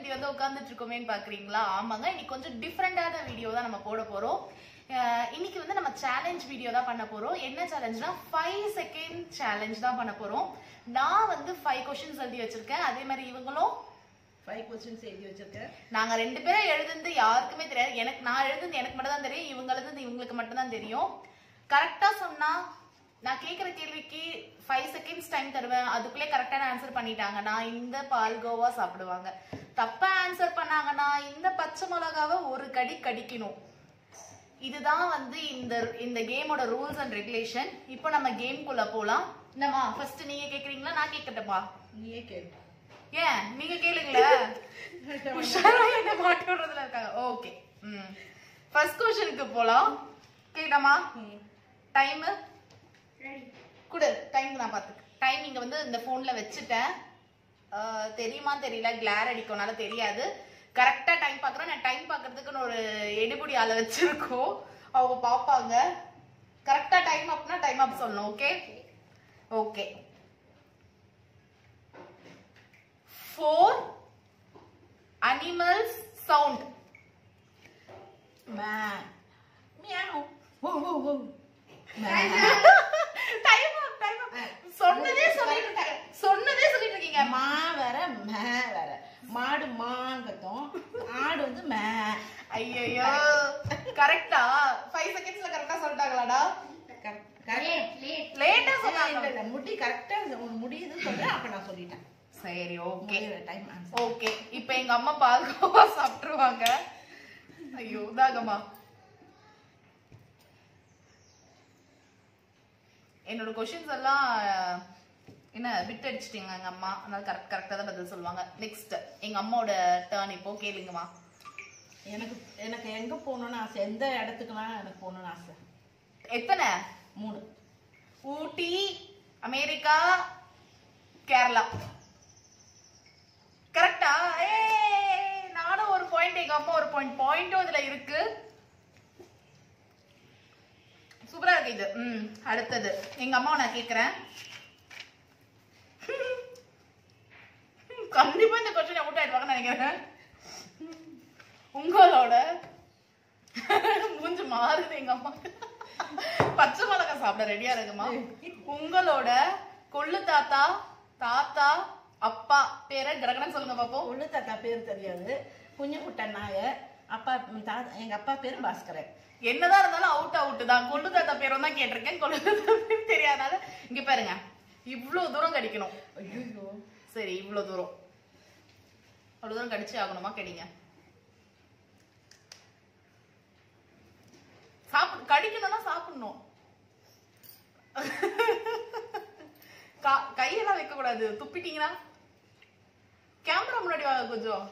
இப்படி வந்து உட்கார்ந்துட்டு இருக்கோமேன்னு பாக்குறீங்களா ஆமாங்க இன்னைக்கு கொஞ்சம் டிஃப்ரெண்டான வீடியோ தான் நம்ம போட போறோம் அஹ் இன்னைக்கு வந்து நம்ம சேலஞ்ச் வீடியோ தான் பண்ண போறோம் என்ன சேலஞ்ச்னா ஃபைவ் செகண்ட் சேலஞ்ச் தான் பண்ண போறோம் நான் வந்து ஃபைவ் கொஸ்டின்ஸ் எழுதி வச்சிருக்கேன் அதே மாதிரி இவங்களும் ஃபைவ் கொஸ்டின்ஸ் எழுதி வச்சிருக்கேன் நாங்க ரெண்டு பேரும் எழுதுனது யாருக்குமே தெரியாது எனக்கு நான் எழுதுனது எனக்கு மட்டும் தான் தெரியும் இவங்க எழுதுனது இவங்களுக்கு மட்டும் தான் தெரியும் கரெக்டா சொன்னா நான் கேக்குற கேள்விக்கு ஃபைவ் செகண்ட்ஸ் டைம் தருவேன் அதுக்குள்ளே கரெக்டான ஆன்சர் பண்ணிட்டாங்கன்னா இந்த பால்கோவா சாப்பிடுவாங்க தப்பா ஆன்சர் பண்ணாங்கன்னா இந்த பச்சை மிளகாவை ஒரு கடி கடிக்கணும் இதுதான் வந்து இந்த இந்த கேமோட ரூல்ஸ் அண்ட் ரெகுலேஷன் இப்போ நம்ம கேம்குள்ள போலாம் என்னம்மா ஃபர்ஸ்ட் நீங்க கேக்குறீங்களா நான் கேட்கட்டப்பா நீயே கேளு ஏன் நீங்க கேளுங்களேன் உஷாரா என்ன மாட்டி விடுறதுல இருக்காங்க ஓகே ம் ஃபர்ஸ்ட் கொஸ்டினுக்கு போலாம் கேட்டமா டைம் குடு டைம் நான் பார்த்து டைம் இங்க வந்து இந்த போன்ல வச்சுட்டேன் அஹ், தெரியுமா தெரியல கிளார் அடிக்கனால தெரியாது கரெக்டா டைம் பார்க்குறோம் நான் டைம் பார்க்கறதுக்குன்னு ஒரு எடுபடி ஆளை வச்சிருக்கோம் அவங்க பார்ப்பாங்க கரெக்டா டைம் அப்னா டைம் அப் சொல்லணும் okay okay four animals sound மே மியாவ் ஓ ஓ ஓ டைம் அப் டைம் அப் சொன்னதே சொல்லிட்டு இருக்கீங்க. சொன்னதே சொல்லிட்டு இருக்கீங்க மா வேற மே வேற மாடு மாங்கட்டும் ஆடு வந்து மே ஐயோ கரெக்டா ஃபைவ் செகண்ட்ஸ்ல கரெக்டா சொல்லிட்டாங்களாடா லேட்டா சொன்னாங்க இல்ல இல்ல முடி கரெக்டா முடியுதுன்னு சொல்றேன் அப்ப நான் சொல்லிட்டேன் சரி ஓகே டைம் ஆன்சர் ஓகே இப்போ எங்க அம்மா பால்கோவா சாப்பிட்டுருவாங்க ஐயோ தாகம்மா என்னோட கொஷின்ஸ் எல்லாம் அஹ், என்ன விட்டு அடிச்சிட்டீங்க எங்க அம்மா அதனால கரெக்ட் கரெக்டா தான் பதில் சொல்லுவாங்க நெக்ஸ்ட் எங்க அம்மாவோட டேர்ன் இப்போ கேளுங்கம்மா எனக்கு எனக்கு எங்க போகணும்னு ஆசை எந்த இடத்துக்குலாம் எனக்கு போகணும்னு ஆசை எத்தனை மூணு ஊட்டி அமெரிக்கா கேரளா கரெக்டா ஏ நானும் ஒரு பாயிண்ட் எங்க அம்மா ஒரு பாயிண்ட் பாயிண்ட்டும் இதுல இருக்கு சூப்பரா இருக்கு இது ம் அடுத்தது எங்க அம்மாவை நான் கேக்குறேன் கண்டிப்பா இந்த கொஸ்டின் அவுட் ஆயிடுவாங்கன்னு நினைக்கிறேன் உங்களோட மூஞ்சு மாறுது எங்க அம்மா பச்சை மிளகாய் சாப்பிட ரெடியா இருக்குமா உங்களோட கொள்ளு தாத்தா தாத்தா அப்பா பேரை கடகடன் சொல்லுங்க பாப்போம் ஒண்ணு தாத்தா பேர் தெரியாது குஞ்சு குட்ட நாயர் அப்பா ம், தாத்தா எங்க அப்பா பேர் பாஸ்கரன் என்னதான் இருந்தாலும் அவுட் அவுட் தான் கொள்ளு தாத்தா பேரும் தான் கேட்டிருக்கேன் கொள்ளு தாத்தா பேர் தெரியாதனால இங்க பாருங்க இவ்வளவு தூரம் கடிக்கணும் ஐயோ சரி இவ்வளவு தூரம் அவ்வளவு தூரம் கடிச்சே ஆகணுமா கடிங்க சாப்பிடு கடிக்கணும்னா சாப்பிடணும் கா- கையெல்லாம் வைக்க கூடாது துப்பிட்டீங்கன்னா கேமரா முன்னாடி வாங்க கொஞ்சம்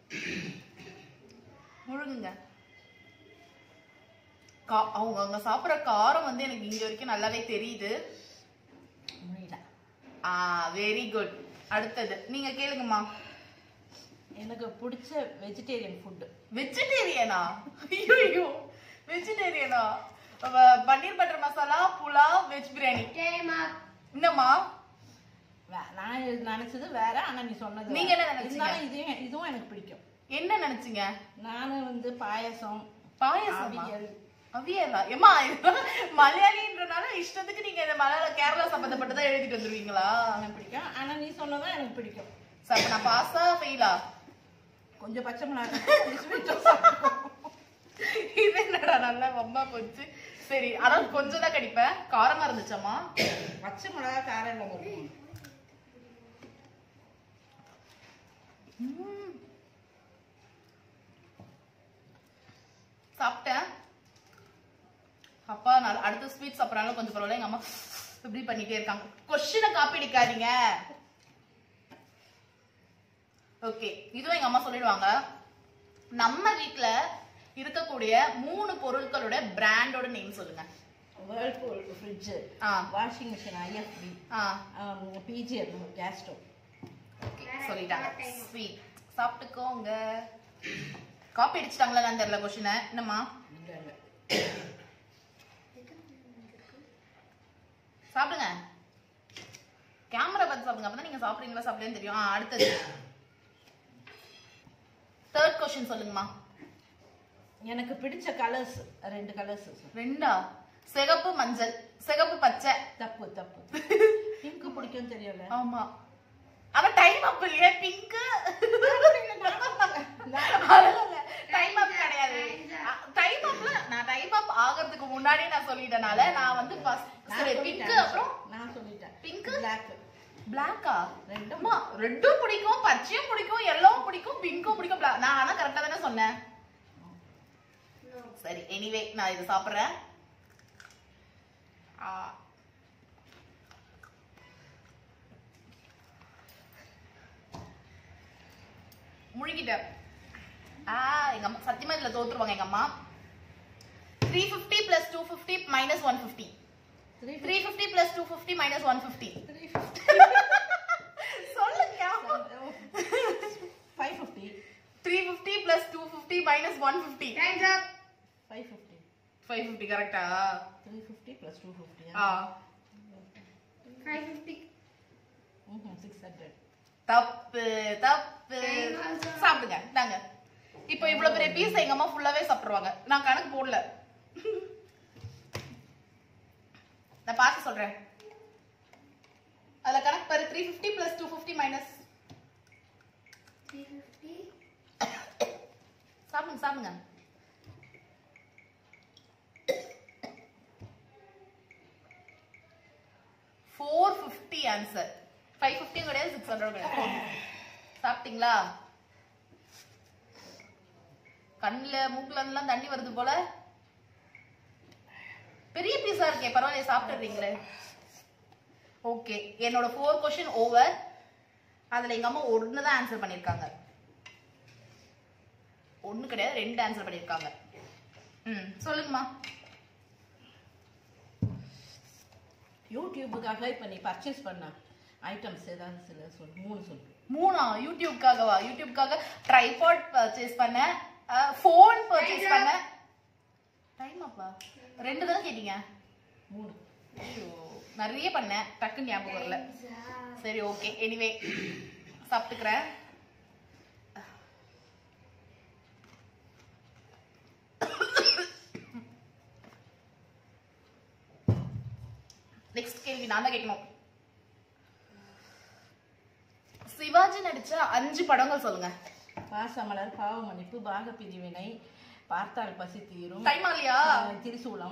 முழுங்குங்க கா- அவங்க அங்க சாப்பிடுற காரம் வந்து எனக்கு இங்க வரைக்கும் நல்லாவே தெரியுது முடியல ஆ வெரி குட் அடுத்தது நீங்க கேளுங்கம்மா எனக்கு பிடிச்ச வெஜிடேரியன் ஃபுட்டு வெஜிடேரியனா ஐயோ வெஜிடேரியனா பன்னீர் பட்டர் மசாலா புலாவ் வெஜ் பிரியாணி என்னம்மா நான் நினைச்சது வேற ஆனா நீ சொன்னது நீங்க என்ன நினைச்சீங்க? இருந்தாலும் இதுவும் இதுவும் எனக்கு பிடிக்கும் என்ன நினைச்சீங்க நானும் வந்து பாயசம் பாயசமா அவியல் அவியலா ஏமா மலையாளின்றனால இஷ்டத்துக்கு நீங்க இந்த மலையாள கேரளா சம்பந்தப்பட்டதா எழுதிட்டு வந்துருவீங்களா எனக்கு பிடிக்கும் ஆனா நீ சொன்னதும் எனக்கு பிடிக்கும் சார் அப்ப நான் பாஸா ஃபெயிலா கொஞ்சம் பச்சை மிளகாய் கொஞ்சம் sweet உம் சாப்பிடுவோம். இது என்னடா நல்லா வம்பா போச்சு சரி ஆனா கொஞ்சம் தான் கடிப்பேன் காரமா இருந்துச்சம்மா பச்சை மிளகா காரம் இல்லாம இருக்கும் ம். சாப்பிட்டேன் அப்பா நான் அடுத்த ஸ்வீட் சாப்பிட்றாங்க கொஞ்சம் பரவாயில்ல எங்க அம்மா இப்படி பண்ணிட்டே இருக்காங்க கொஸ்டினை காப்பி அடிக்காதீங்க ஓகே இதுவும் எங்க அம்மா சொல்லிடுவாங்க நம்ம வீட்ல இருக்கக்கூடிய மூணு பொருட்களோட பிராண்டோட நேம் சொல்லுங்க வேர்ல்பூல் ஃப்ரிட்ஜு ஆ வாஷிங் மிஷின் ஐஎஃப்பி ஆ பிஜிஎல் கேஸ் ஸ்டவ் ஓகே சொல்லிட்டாங்க ஸ்வீட் சாப்பிட்டுக்கோங்க காப்பி அடிச்சிட்டாங்களா தெரியல கொஸ்டினை என்னம்மா இல்லை இல்லை சாப்பிடுங்க கேமரா பார்த்து சாப்பிடுங்க அப்பதான் நீங்க சாப்பிடுறீங்களா சாப்பிடலன்னு தெரியும் ஆ அடுத்தது கொஸ்டின் சொல்லுங்கம்மா எனக்கு பிடிச்ச கலர்ஸ் ரெண்டு கலர்ஸ் ரெண்டா சிகப்பு மஞ்சள் சிகப்பு பச்சை தப்பு தப்பு பிங்க் பிடிக்கும் தெரியல ஆமா ஆனா டைம் அப் இல்லையா பிங்க் டைம் அப் கிடையாது டைம் அப்ல நான் டைம் அப் ஆகிறதுக்கு முன்னாடி நான் சொல்லிட்டனால நான் வந்து ஃபர்ஸ்ட் சரி பிங்க் அப்புறம் நான் சொல்லிட்டேன் Pink? பிளாக் பிளாக்கா ரெண்டும் அம்மா ரெட்டும் பிடிக்கும் பச்சையும் பிடிக்கும் எல்லோவும் பிடிக்கும் பிங்க்கும் பிடிக்கும் black- நான் ஆனா கரெக்டா தானே சொன்னேன் சரி எனிவே நான் இது சாப்பிடுறேன் ஆ. முழுகிட்டேன் ஆ எங்க அம்மா சத்தியமா இதுல தோத்துருவாங்க எங்க அம்மா three fifty plus two fifty minus one fifty three three fifty plus two fifty minus one fifty three fifty சொல்லுங்க five fifty three fifty plus two fifty minus one fifty five fifty five fifty கரெக்டா three fifty plus two ஃபிஃப்டியா ஆ six hundred தப்பு தப்பு சாப்பிடுங்க தாங்க இப்போ இவ்வளவு பெரிய பீஸ் எங்க அம்மா ஃபுல்லாவே சாப்பிடுவாங்க நான் கணக்கு போடல நான் பார்த்து சொல்றேன் அதுல கணக்கு பாரு three fifty plus two fifty minus சாப்பிடுங்க சாப்பிடுங்க ஃபோர் ஃபிஃப்டி ஆன்சர் ஃபைவ் ஃபிஃப்டியும் கிடையாது சிக்ஸ் ஹண்ட்ரட் கிடையாது சாப்பிட்டீங்களா கண்ணுல மூக்குல இருந்தெல்லாம் தண்ணி வருது போல பெரிய பீஸா இருக்கே பரவாயில்ல சாப்பிட்டுறீங்களே ஓகே என்னோட ஃபோர் கொஸ்டின் ஓவர் அதுல எங்க அம்மா ஒன்னு தான் ஆன்சர் பண்ணிருக்காங்க ஒண்ணு கிடையாது ரெண்டு ஆன்சர் பண்ணிருக்காங்க ம் சொல்லுங்கம்மா யூடியூபுக்காக இப்போ நீ பர்ச்சேஸ் பண்ண ஐட்டம்ஸ் ஏதாவது சில சொல் மூணு சொல்லு மூணா யூடியூப்காகவா யூடியூப்காக ட்ரைபாட் பர்ச்சேஸ் பண்ணேன் ஃபோன் பர்ச்சேஸ் பண்ணேன் டைம் அப்பா ரெண்டு தானே கேட்டீங்க மூணு ஐயோ, நிறைய பண்ணேன் டக்குன்னு ஞாபகம் வரல சரி ஓகே எனிவே சாப்பிட்டுக்கிறேன் நெக்ஸ்ட் கேள்வி நான் தான் கேட்கணும் சிவாஜி நடிச்ச அஞ்சு படங்கள் சொல்லுங்க பாசமலர் பாவமன்னிப்பு பாக பிரிவினை பார்த்தால் பசி தீரும் டைம் ஆகலையா அஹ், திரிசூலம்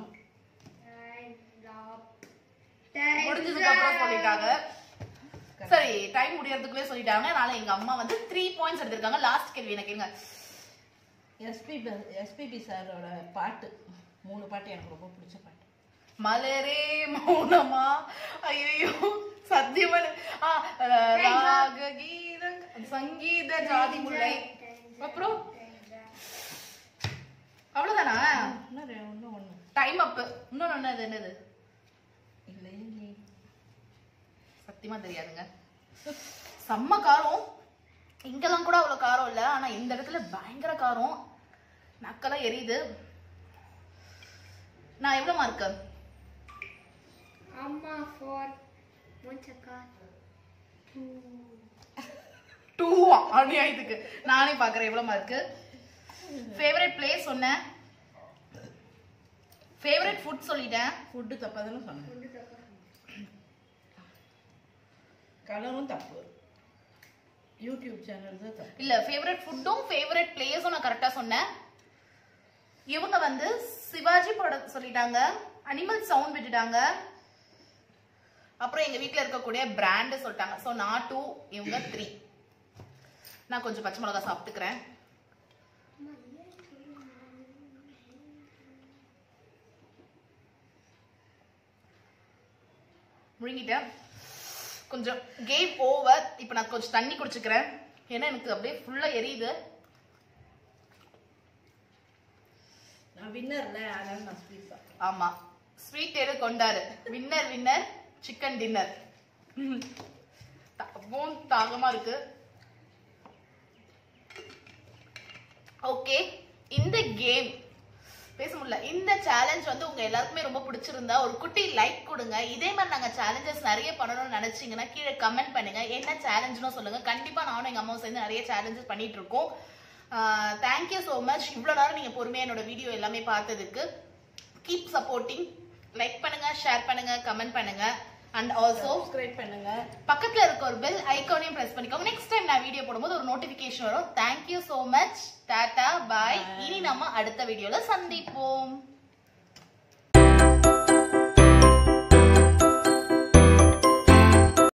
முடிஞ்சதுக்கு அப்புறம் சொல்லிட்டாங்க சரி டைம் முடியறதுக்குள்ளே சொல்லிட்டாங்க அதனால எங்க அம்மா வந்து த்ரீ பாயிண்ட்ஸ் எடுத்திருக்காங்க லாஸ்ட் கேள்வி எனக்கு கேளுங்க எஸ்பி எஸ்பிபி சாரோட பாட்டு மூணு பாட்டு எனக்கு ரொம்ப பிடிச்ச பாட்டு மலரே மௌனமா ஐயோ சத்தியமா எனக்கு- ஆ, ராக கீதங் சங்கீத ஜாதி முல்லை அப்புறம் அவ்வளவுதானா இன்னும் ரெ- இன்னும் ஒண்ணு டைம் அப் இன்னொன்னு ஒண்ணு அது என்னது இல்லை நீ சத்தியமா தெரியாதுங்க செம்ம காரம் இங்கெல்லாம் கூட அவ்வளவு காரம் இல்ல ஆனா இந்த இடத்துல பயங்கர காரம் நக்கெல்லாம் எரியுது நான் எவ்வளவு mark Amma for Montaka. Too அநியாயத்துக்கு நானே பாக்குறேன் எவ்வளவு மார்க்கு ஃபேவரட் பிளேஸ் சொன்னேன் ஃபேவரட் ஃபுட் சொல்லிட்டேன் ஃபுட்டு தப்பாக தானே சொன்னேன் கலரும் தப்பு யூடியூப் சேனல் தான் தப்பு இல்ல ஃபேவரட் ஃபுட்டும் ஃபேவரட் பிளேஸும் நான் கரெக்டா சொன்னேன் இவங்க வந்து சிவாஜி படம் சொல்லிட்டாங்க அனிமல் சவுண்ட் விட்டுட்டாங்க அப்புறம் எங்க வீட்ல இருக்கக்கூடிய பிராண்ட் சொல்லிட்டாங்க சோ நான் டூ இவங்க த்ரீ நான் கொஞ்சம் பச்சை மிளகா சாப்பிட்டுக்கிறேன் முழுங்கிட்டேன் கொஞ்சம் கேம் ஓவர் இப்போ நான் கொஞ்சம் தண்ணி குடிச்சுக்கிறேன் ஏன்னா எனக்கு அப்படியே ஃபுல்லா எரியுது நான் வின்னர்ல அதனால நான் ஸ்வீட் சாப்பிட்டேன் ஆமா ஸ்வீட் எது கொண்டாரு வின்னர் வின்னர் சிக்கன் டின்னர் போன் தாகமா இருக்கு ஓகே இந்த கேம் பேச முடியல இந்த சேலஞ்ச் வந்து உங்க எல்லாருக்குமே ரொம்ப பிடிச்சிருந்தா ஒரு குட்டி லைக் கொடுங்க இதே மாதிரி நாங்க சேலஞ்சஸ் நிறைய பண்ணணும்னு நினைச்சீங்கன்னா கீழே கமெண்ட் பண்ணுங்க என்ன சேலஞ்சுன்னு சொல்லுங்க கண்டிப்பா நானும் எங்க அம்மாவும் சேர்ந்து நிறைய சேலஞ்சஸ் பண்ணிட்டு இருக்கோம் தேங்க்யூ ஸோ மச் இவ்வளோ நேரம் நீங்கள் பொறுமையாக என்னோட வீடியோ எல்லாமே பார்த்ததுக்கு கீப் சப்போர்ட்டிங் லைக் பண்ணுங்க ஷேர் பண்ணுங்க கமெண்ட் பண்ணுங்க அண்ட் ஆல்சோ சப்ஸ்கிரைப் பண்ணுங்க பக்கத்துல இருக்க ஒரு பெல் ஐக்கானையும் பிரஸ் பண்ணிக்கோங்க நெக்ஸ்ட் டைம் நான் வீடியோ போடும்போது ஒரு நோட்டிபிகேஷன் வரும் thank you so much tata bye Bye. இனி நம்ம அடுத்த வீடியோல சந்திப்போம்